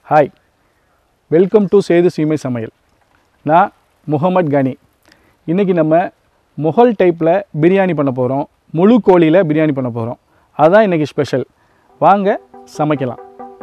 hi welcome to Setu சீமை சமையல் நான் முகமது கனி இன்றைக்கி நம்ம முகல் டைப்பில் பிரியாணி பண்ண போகிறோம் முழு கோழியில் பிரியாணி பண்ண போகிறோம் அதுதான் இன்றைக்கி ஸ்பெஷல் வாங்க சமைக்கலாம்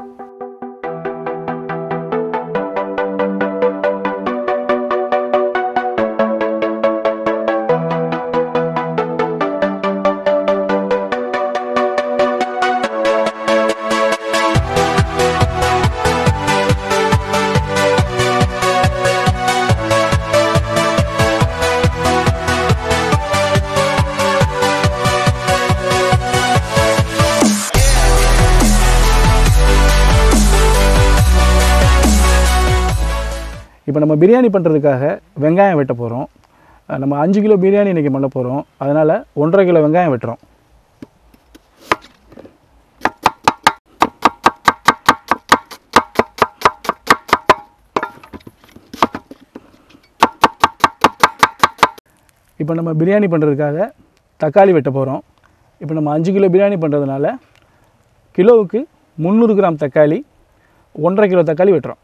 இப்போ நம்ம பிரியாணி பண்ணுறதுக்காக வெங்காயம் வெட்ட போகிறோம் நம்ம அஞ்சு கிலோ பிரியாணி இன்றைக்கி பண்ண போகிறோம் அதனால் ஒன்றரை கிலோ வெங்காயம் வெட்டுறோம் இப்போ நம்ம பிரியாணி பண்ணுறதுக்காக தக்காளி வெட்ட போகிறோம் இப்போ நம்ம அஞ்சு கிலோ பிரியாணி பண்ணுறதுனால கிலோவுக்கு முந்நூறு கிராம் தக்காளி ஒன்றரை கிலோ தக்காளி வெட்டுறோம்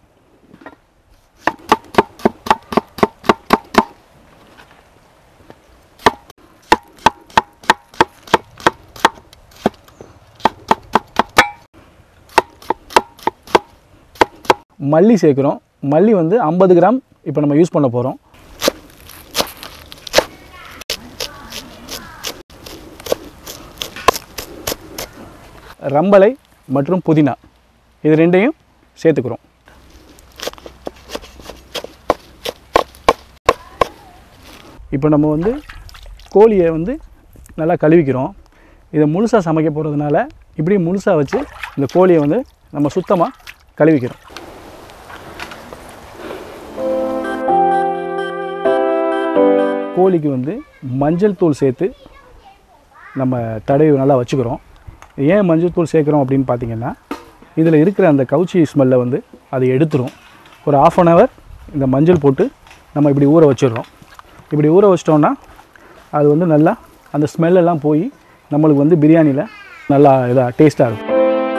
மல்லி சேர்க்குறோம் மல்லி வந்து ஐம்பது கிராம் இப்போ நம்ம யூஸ் பண்ண போகிறோம் ரம்பலை மற்றும் புதினா இது ரெண்டையும் சேர்த்துக்கிறோம் இப்போ நம்ம வந்து கோழியை வந்து நல்லா கழுவிக்கிறோம் இதை முழுசாக சமைக்க போகிறதுனால இப்படி முழுசாக வச்சு இந்த கோழியை வந்து நம்ம சுத்தமாக கழுவிக்கிறோம் கோழிக்கு வந்து மஞ்சள் தூள் சேர்த்து நம்ம தடவி நல்லா வச்சுக்கிறோம் ஏன் மஞ்சள் தூள் சேர்க்குறோம் அப்படின்னு பார்த்தீங்கன்னா இதில் இருக்கிற அந்த கவுச்சி ஸ்மெல்லை வந்து அதை எடுத்துரும் ஒரு ஆஃப் அன் ஹவர் இந்த மஞ்சள் போட்டு நம்ம இப்படி ஊற வச்சிடுறோம் இப்படி ஊற வச்சிட்டோம்னா அது வந்து நல்லா அந்த ஸ்மெல்லெல்லாம் போய் நம்மளுக்கு வந்து பிரியாணியில் நல்லா இதாக டேஸ்ட்டாக இருக்கும்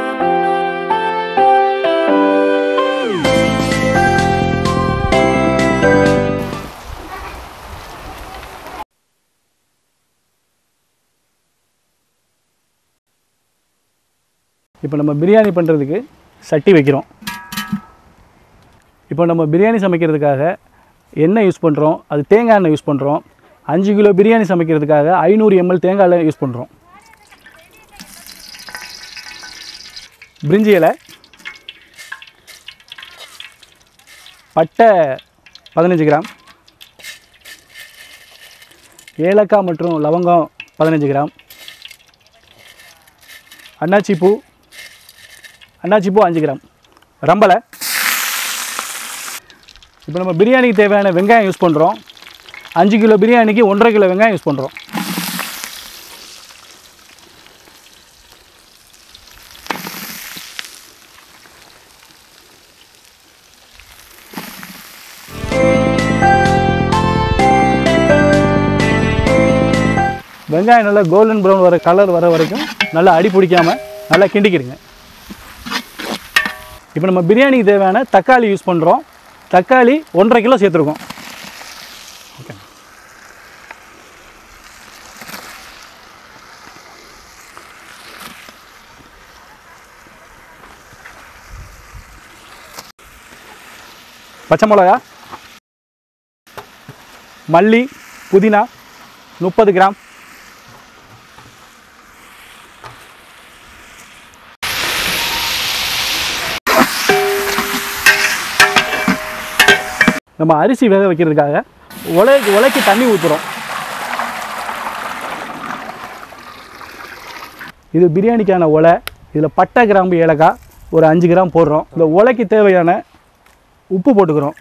இப்போ நம்ம பிரியாணி பண்ணுறதுக்கு சட்டி வைக்கிறோம் இப்போ நம்ம பிரியாணி சமைக்கிறதுக்காக எண்ணெய் யூஸ் பண்ணுறோம் அது தேங்காய் எண்ணெய் யூஸ் பண்ணுறோம் அஞ்சு கிலோ பிரியாணி சமைக்கிறதுக்காக ஐநூறு எம்எல் தேங்காய் எண்ணெய் யூஸ் பண்ணுறோம் பிரிஞ்சி இலை பட்டை பதினஞ்சு கிராம் ஏலக்காய் மற்றும் லவங்கம் பதினஞ்சு கிராம் அன்னாச்சி பூ அன்னாச்சி பூ அஞ்சு கிராம் ரம்பலை இப்போ நம்ம பிரியாணிக்கு தேவையான வெங்காயம் யூஸ் பண்ணுறோம் அஞ்சு கிலோ பிரியாணிக்கு ஒன்றரை கிலோ வெங்காயம் யூஸ் பண்ணுறோம் வெங்காயம் நல்லா கோல்டன் ப்ரௌன் வர கலர் வர வரைக்கும் நல்லா அடி பிடிக்காமல் நல்லா கிண்டிக்கிடுங்க இப்போ நம்ம பிரியாணிக்கு தேவையான தக்காளி யூஸ் பண்ணுறோம் தக்காளி ஒன்றரை கிலோ சேர்த்துருக்கோம் ஓகே பச்சை மிளகா மல்லி புதினா முப்பது கிராம் நம்ம அரிசி வேக வைக்கிறதுக்காக உலை உலைக்கு தண்ணி ஊற்றுறோம் இது பிரியாணிக்கான உலை இதில் பட்டை கிராம்பு ஏலக்காய் ஒரு அஞ்சு கிராம் போடுறோம் இந்த உலைக்கு தேவையான உப்பு போட்டுக்கிறோம்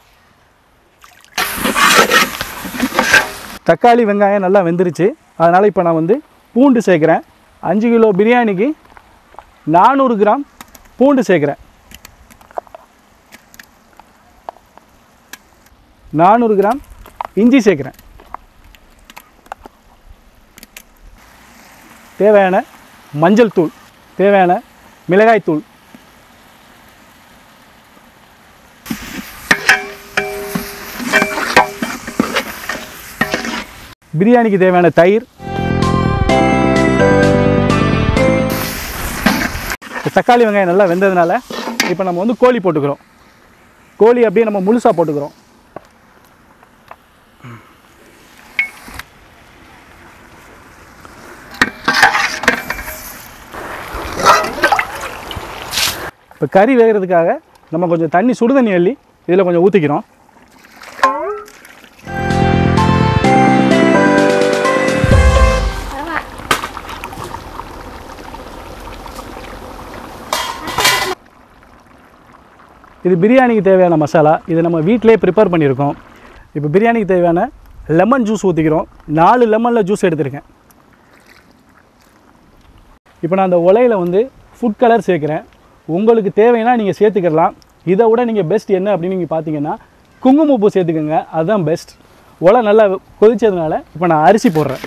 தக்காளி வெங்காயம் நல்லா வெந்துருச்சு அதனால் இப்போ நான் வந்து பூண்டு சேர்க்குறேன் அஞ்சு கிலோ பிரியாணிக்கு நானூறு கிராம் பூண்டு சேர்க்குறேன் நானூறு கிராம் இஞ்சி சேர்க்குறேன் தேவையான மஞ்சள் தூள் தேவையான மிளகாய் தூள் பிரியாணிக்கு தேவையான தயிர் இப்ப தக்காளி வெங்காயம் நல்லா வெந்ததுனால இப்போ நம்ம வந்து கோழி போட்டுக்கிறோம் கோழி அப்படியே நம்ம முழுசாக போட்டுக்கிறோம் இப்போ கறி வேகிறதுக்காக நம்ம கொஞ்சம் தண்ணி சுடு தண்ணி அள்ளி இதில் கொஞ்சம் ஊற்றிக்கிறோம் இது பிரியாணிக்கு தேவையான மசாலா இதை நம்ம வீட்டிலே ப்ரிப்பேர் பண்ணியிருக்கோம் இப்போ பிரியாணிக்கு தேவையான லெமன் ஜூஸ் ஊற்றிக்கிறோம் நாலு லெமனில் ஜூஸ் எடுத்திருக்கேன் இப்போ நான் அந்த உலையில் வந்து ஃபுட் கலர் சேர்க்குறேன் உங்களுக்கு தேவைன்னா நீங்கள் சேர்த்துக்கலாம் இதை விட நீங்கள் பெஸ்ட் என்ன அப்படின்னு நீங்கள் பார்த்தீங்கன்னா குங்குமப்பூ சேர்த்துக்கோங்க அதுதான் பெஸ்ட் உலை நல்லா கொதிச்சதுனால இப்போ நான் அரிசி போடுறேன்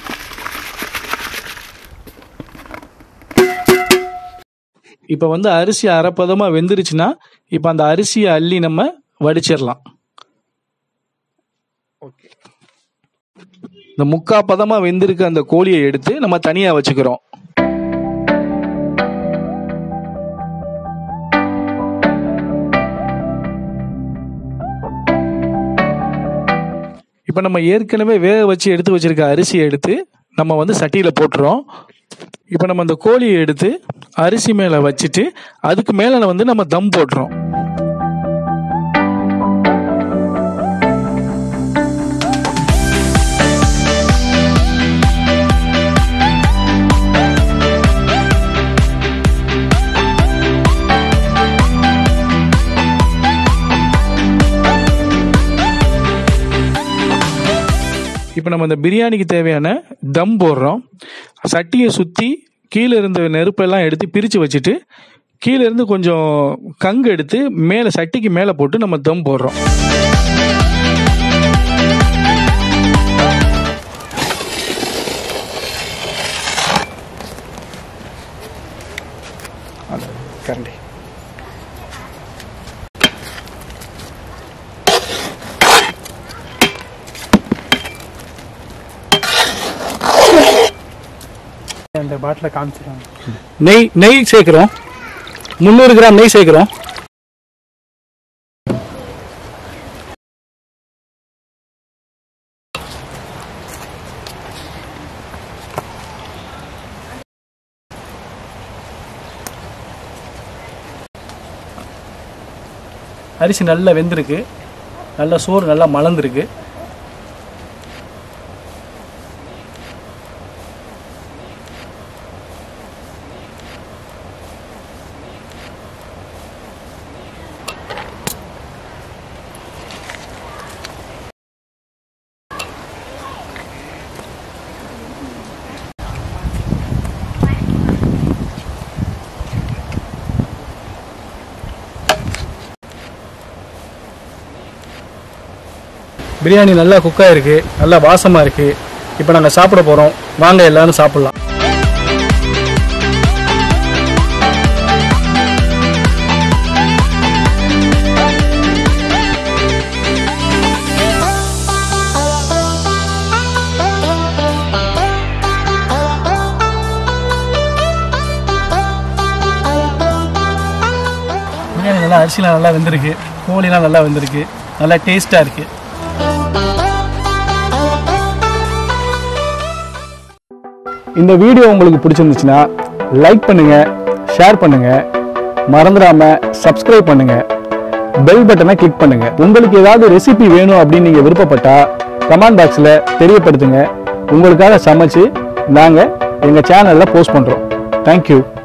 இப்போ வந்து அரிசி அரைப்பதமாக வெந்துருச்சுன்னா இப்போ அந்த அரிசியை அள்ளி நம்ம வடிச்சிடலாம் இந்த முக்கா பதமாக வெந்திருக்க அந்த கோழியை எடுத்து நம்ம தனியாக வச்சுக்கிறோம் இப்போ நம்ம ஏற்கனவே வேக வச்சு எடுத்து வச்சிருக்க அரிசியை எடுத்து நம்ம வந்து சட்டியில் போட்டுறோம் இப்போ நம்ம அந்த கோழியை எடுத்து அரிசி மேலே வச்சுட்டு அதுக்கு மேலே வந்து நம்ம தம் போட்டுறோம் இப்போ நம்ம இந்த பிரியாணிக்கு தேவையான தம் போடுறோம் சட்டியை சுற்றி கீழே இருந்த நெருப்பெல்லாம் எடுத்து பிரித்து வச்சுட்டு கீழே இருந்து கொஞ்சம் கங்கு எடுத்து மேலே சட்டிக்கு மேலே போட்டு நம்ம தம் போடுறோம் கரண்டி அந்த பாட்டில் காமிச்சிருவாங்க நெய் நெய் சேர்க்குறோம் முந்நூறு கிராம் நெய் சேர்க்குறோம் அரிசி நல்லா வெந்திருக்கு நல்லா சோறு நல்லா மலர்ந்துருக்கு பிரியாணி நல்லா குக்காக இருக்கு நல்லா வாசமாக இருக்கு இப்போ நாங்கள் சாப்பிட போகிறோம் வாங்க எல்லாரும் சாப்பிட்லாம் பிரியாணி நல்லா அரிசிலாம் நல்லா வெந்திருக்கு கோழிலாம் நல்லா வெந்திருக்கு நல்லா டேஸ்ட்டாக இருக்குது இந்த வீடியோ உங்களுக்கு பிடிச்சிருந்துச்சுன்னா லைக் பண்ணுங்க ஷேர் பண்ணுங்க மறந்துடாம சப்ஸ்கிரைப் பண்ணுங்க பெல் பட்டனை கிளிக் பண்ணுங்க உங்களுக்கு ஏதாவது ரெசிபி வேணும் அப்படின்னு நீங்க விருப்பப்பட்டா கமெண்ட் பாக்ஸில் தெரியப்படுத்துங்க உங்களுக்காக சமைச்சு நாங்கள் எங்கள் சேனலில் போஸ்ட் பண்ணுறோம் தேங்க்யூ